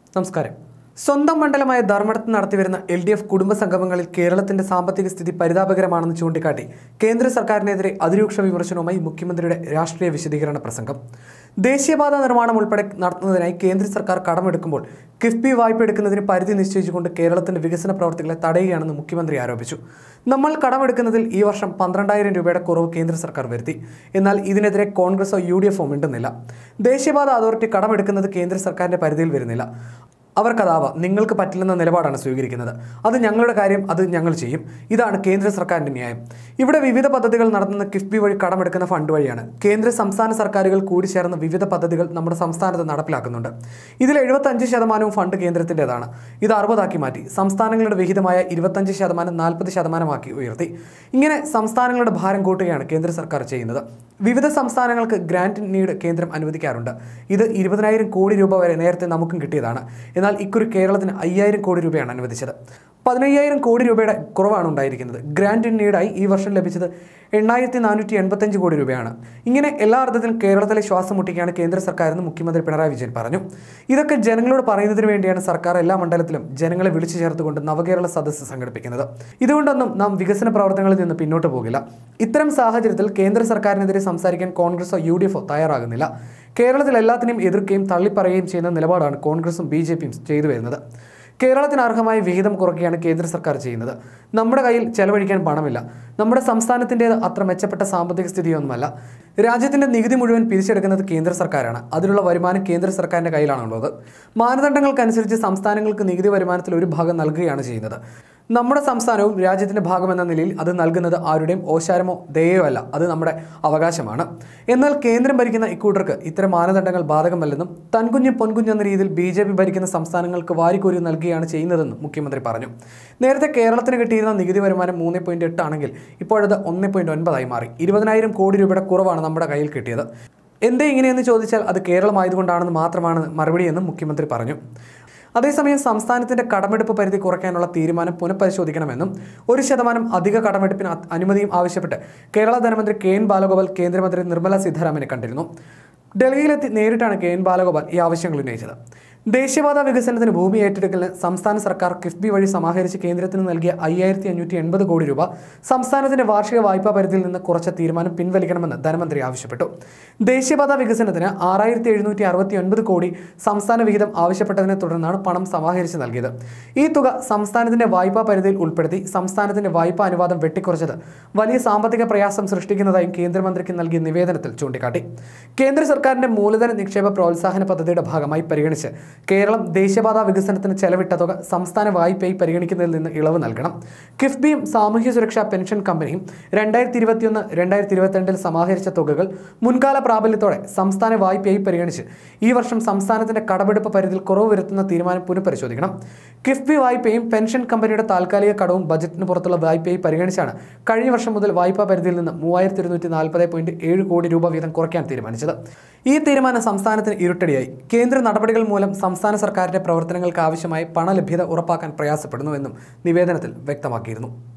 നമസ്കാരം സ്വന്തം മണ്ഡലമായ ധർമ്മടത്ത് നടത്തിവരുന്ന എൽ ഡി എഫ് കുടുംബ സംഗമങ്ങളിൽ കേരളത്തിന്റെ സാമ്പത്തിക സ്ഥിതി പരിതാപകരമാണെന്ന് ചൂണ്ടിക്കാട്ടി കേന്ദ്ര സർക്കാരിനെതിരെ അതിരൂക്ഷ വിമർശനവുമായി മുഖ്യമന്ത്രിയുടെ രാഷ്ട്രീയ വിശദീകരണ പ്രസംഗം ദേശീയപാത നിർമ്മാണം ഉൾപ്പെടെ നടത്തുന്നതിനായി കേന്ദ്ര സർക്കാർ കടമെടുക്കുമ്പോൾ കിഫ്ബി വായ്പ എടുക്കുന്നതിന് പരിധി നിശ്ചയിച്ചുകൊണ്ട് കേരളത്തിന്റെ വികസന പ്രവർത്തികളെ തടയുകയാണെന്ന് മുഖ്യമന്ത്രി ആരോപിച്ചു നമ്മൾ കടമെടുക്കുന്നതിൽ ഈ വർഷം പന്ത്രണ്ടായിരം രൂപയുടെ കുറവ് കേന്ദ്ര സർക്കാർ വരുത്തി എന്നാൽ ഇതിനെതിരെ കോൺഗ്രസോ യു ഡി എഫോ മിണ്ടുന്നില്ല ദേശീയപാത അതോറിറ്റി കടമെടുക്കുന്നത് കേന്ദ്ര സർക്കാരിന്റെ പരിധിയിൽ വരുന്നില്ല അവർക്കതാവാം നിങ്ങൾക്ക് പറ്റില്ലെന്ന നിലപാടാണ് സ്വീകരിക്കുന്നത് അത് ഞങ്ങളുടെ കാര്യം അത് ഞങ്ങൾ ചെയ്യും ഇതാണ് കേന്ദ്ര സർക്കാരിന്റെ ന്യായം ഇവിടെ വിവിധ പദ്ധതികൾ നടത്തുന്ന കിഫ്ബി വഴി കടമെടുക്കുന്ന ഫണ്ട് വഴിയാണ് കേന്ദ്ര സംസ്ഥാന സർക്കാരുകൾ കൂടി ചേർന്ന് വിവിധ പദ്ധതികൾ നമ്മുടെ സംസ്ഥാനത്ത് നടപ്പിലാക്കുന്നുണ്ട് ഇതിൽ എഴുപത്തഞ്ച് ശതമാനവും ഫണ്ട് കേന്ദ്രത്തിൻ്റെതാണ് ഇത് അറുപതാക്കി മാറ്റി സംസ്ഥാനങ്ങളുടെ വിഹിതമായ ഇരുപത്തഞ്ച് ശതമാനം നാൽപ്പത് ശതമാനമാക്കി ഉയർത്തി ഇങ്ങനെ സംസ്ഥാനങ്ങളുടെ ഭാരം കൂട്ടുകയാണ് കേന്ദ്ര സർക്കാർ ചെയ്യുന്നത് വിവിധ സംസ്ഥാനങ്ങൾക്ക് ഗ്രാന്റ് നീഡ് കേന്ദ്രം അനുവദിക്കാറുണ്ട് ഇത് ഇരുപതിനായിരം കോടി രൂപ വരെ നേരത്തെ നമുക്കും കിട്ടിയതാണ് എന്നാൽ ഇക്കുറി കേരളത്തിന് അയ്യായിരം കോടി രൂപയാണ് അനുവദിച്ചത് പതിനയ്യായിരം കോടി രൂപയുടെ കുറവാണ് ഉണ്ടായിരിക്കുന്നത് ഗ്രാന്റ് നീഡായി ഈ വർഷം ലഭിച്ചത് എണ്ണായിരത്തി നാനൂറ്റി എൺപത്തഞ്ച് കോടി രൂപയാണ് ഇങ്ങനെ എല്ലാ അർത്ഥത്തിലും കേരളത്തിലെ ശ്വാസം മുട്ടിക്കുകയാണ് കേന്ദ്ര സർക്കാരെന്ന് മുഖ്യമന്ത്രി പിണറായി വിജയൻ പറഞ്ഞു ഇതൊക്കെ ജനങ്ങളോട് പറയുന്നതിന് വേണ്ടിയാണ് സർക്കാർ എല്ലാ മണ്ഡലത്തിലും ജനങ്ങളെ വിളിച്ചു ചേർത്തുകൊണ്ട് നവകേരള സദസ്സ് സംഘടിപ്പിക്കുന്നത് ഇതുകൊണ്ടൊന്നും നാം വികസന പ്രവർത്തനങ്ങളിൽ നിന്ന് പിന്നോട്ട് പോകില്ല ഇത്തരം സാഹചര്യത്തിൽ കേന്ദ്ര സർക്കാരിനെതിരെ സംസാരിക്കാൻ കോൺഗ്രസോ യു ഡി എഫോ തയ്യാറാകുന്നില്ല കേരളത്തിൽ എല്ലാത്തിനെയും എതിർക്കുകയും തള്ളിപ്പറയുകയും ചെയ്യുന്ന നിലപാടാണ് കോൺഗ്രസും ബി ജെ പിയും ചെയ്തു വരുന്നത് കേരളത്തിന് അർഹമായ വിഹിതം കുറയ്ക്കുകയാണ് കേന്ദ്ര സർക്കാർ ചെയ്യുന്നത് നമ്മുടെ കയ്യിൽ ചെലവഴിക്കാൻ പണമില്ല നമ്മുടെ സംസ്ഥാനത്തിൻ്റേത് അത്ര മെച്ചപ്പെട്ട സാമ്പത്തിക സ്ഥിതിയൊന്നുമല്ല രാജ്യത്തിൻ്റെ നികുതി മുഴുവൻ പിരിച്ചെടുക്കുന്നത് കേന്ദ്ര സർക്കാരാണ് അതിനുള്ള വരുമാനം കേന്ദ്ര സർക്കാരിൻ്റെ കയ്യിലാണുള്ളത് മാനദണ്ഡങ്ങൾക്കനുസരിച്ച് സംസ്ഥാനങ്ങൾക്ക് നികുതി വരുമാനത്തിൽ ഒരു ഭാഗം നൽകുകയാണ് ചെയ്യുന്നത് നമ്മുടെ സംസ്ഥാനവും രാജ്യത്തിൻ്റെ ഭാഗമെന്ന നിലയിൽ അത് നൽകുന്നത് ആരുടെയും ഓശാരമോ ദയയോ അല്ല അത് നമ്മുടെ അവകാശമാണ് എന്നാൽ കേന്ദ്രം ഭരിക്കുന്ന ഇക്കൂട്ടർക്ക് ഇത്തരം മാനദണ്ഡങ്ങൾ ബാധകമല്ലെന്നും തൻകുഞ്ഞ് പൊൻകുഞ്ഞ് എന്ന രീതിയിൽ ബി ജെ പി ഭരിക്കുന്ന സംസ്ഥാനങ്ങൾക്ക് വാരിക്കോരി നൽകുകയാണ് ചെയ്യുന്നതെന്നും മുഖ്യമന്ത്രി പറഞ്ഞു നേരത്തെ കേരളത്തിന് കിട്ടിയിരുന്ന നികുതി വരുമാനം മൂന്ന് പോയിന്റ് എട്ട് ആണെങ്കിൽ ഇപ്പോഴത് ഒന്ന് പോയിന്റ് ഒൻപതായി മാറി ഇരുപതിനായിരം കോടി രൂപയുടെ കുറവാണ് നമ്മുടെ കയ്യിൽ കിട്ടിയത് എന്തേ ഇങ്ങനെയെന്ന് ചോദിച്ചാൽ അത് കേരളമായതുകൊണ്ടാണെന്ന് മാത്രമാണ് മറുപടിയെന്നും മുഖ്യമന്ത്രി പറഞ്ഞു അതേസമയം സംസ്ഥാനത്തിന്റെ കടമെടുപ്പ് പരിധി കുറയ്ക്കാനുള്ള തീരുമാനം പുനഃപരിശോധിക്കണമെന്നും ഒരു ശതമാനം അധിക കടമെടുപ്പിന് അ- അനുമതിയും ആവശ്യപ്പെട്ട് കേരള ധനമന്ത്രി കെ എൻ ബാലഗോപാൽ കേന്ദ്രമന്ത്രി നിർമ്മല സീതാരാമനെ കണ്ടിരുന്നു ഡൽഹിയിലെത്തി നേരിട്ടാണ് കെ എൻ ബാലഗോപാൽ ഈ ആവശ്യങ്ങൾ ഉന്നയിച്ചത് ദേശീയപാത വികസനത്തിന് ഭൂമി ഏറ്റെടുക്കലിന് സംസ്ഥാന സർക്കാർ കിഫ്ബി വഴി സമാഹരിച്ച് കേന്ദ്രത്തിന് നൽകിയ അയ്യായിരത്തി അഞ്ഞൂറ്റി എൺപത് കോടി രൂപ സംസ്ഥാനത്തിന്റെ വാർഷിക വായ്പാ പരിധിയിൽ നിന്ന് കുറച്ച തീരുമാനം പിൻവലിക്കണമെന്ന് ധനമന്ത്രി ആവശ്യപ്പെട്ടു ദേശീയപാത വികസനത്തിന് ആറായിരത്തി എഴുന്നൂറ്റി അറുപത്തി ഒൻപത് കോടി സംസ്ഥാന വിഹിതം ആവശ്യപ്പെട്ടതിനെ തുടർന്നാണ് പണം സമാഹരിച്ച് നൽകിയത് ഈ തുക സംസ്ഥാനത്തിന്റെ വായ്പാ പരിധിയിൽ ഉൾപ്പെടുത്തി സംസ്ഥാനത്തിന്റെ വായ്പാ അനുവാദം വെട്ടിക്കുറച്ചത് വലിയ സാമ്പത്തിക പ്രയാസം സൃഷ്ടിക്കുന്നതായും കേന്ദ്രമന്ത്രിക്ക് നൽകിയ നിവേദനത്തിൽ ചൂണ്ടിക്കാട്ടി കേന്ദ്ര സർക്കാരിന്റെ മൂലധന നിക്ഷേപ പ്രോത്സാഹന പദ്ധതിയുടെ ഭാഗമായി പരിഗണിച്ച് കേരളം ദേശീയപാത വികസനത്തിന് ചെലവിട്ട തുക സംസ്ഥാന വായ്പയായി പരിഗണിക്കുന്നതിൽ നിന്ന് ഇളവ് നൽകണം കിഫ്ബിയും സാമൂഹ്യ സുരക്ഷാ പെൻഷൻ കമ്പനിയും രണ്ടായിരത്തി ഇരുപത്തിയൊന്ന് രണ്ടായിരത്തി ഇരുപത്തിരണ്ടിൽ സമാഹരിച്ച തുകകൾ മുൻകാല പ്രാബല്യത്തോടെ സംസ്ഥാന വായ്പയായി പരിഗണിച്ച് ഈ വർഷം സംസ്ഥാനത്തിന്റെ കടമെടുപ്പ് പരിധിയിൽ കുറവ് വരുത്തുന്ന തീരുമാനം പുനഃപരിശോധിക്കണം കിഫ്ബി വായ്പയും പെൻഷൻ കമ്പനിയുടെ താൽക്കാലിക കടവും ബജറ്റിന് പുറത്തുള്ള വായ്പയായി പരിഗണിച്ചാണ് കഴിഞ്ഞ വർഷം മുതൽ വായ്പാ പരിധിയിൽ നിന്ന് മൂവായിരത്തി ഇരുന്നൂറ്റി നാൽപ്പത് പോയിന്റ് ഏഴ് കോടി രൂപ വീതം കുറയ്ക്കാൻ തീരുമാനിച്ചത് ഈ തീരുമാനം സംസ്ഥാനത്തിന് ഇരുട്ടടിയായി കേന്ദ്ര നടപടികൾ മൂലം സംസ്ഥാന സർക്കാരിന്റെ പ്രവർത്തനങ്ങൾക്ക് ആവശ്യമായ പണലഭ്യത ഉറപ്പാക്കാൻ പ്രയാസപ്പെടുന്നുവെന്നും നിവേദനത്തിൽ വ്യക്തമാക്കിയിരുന്നു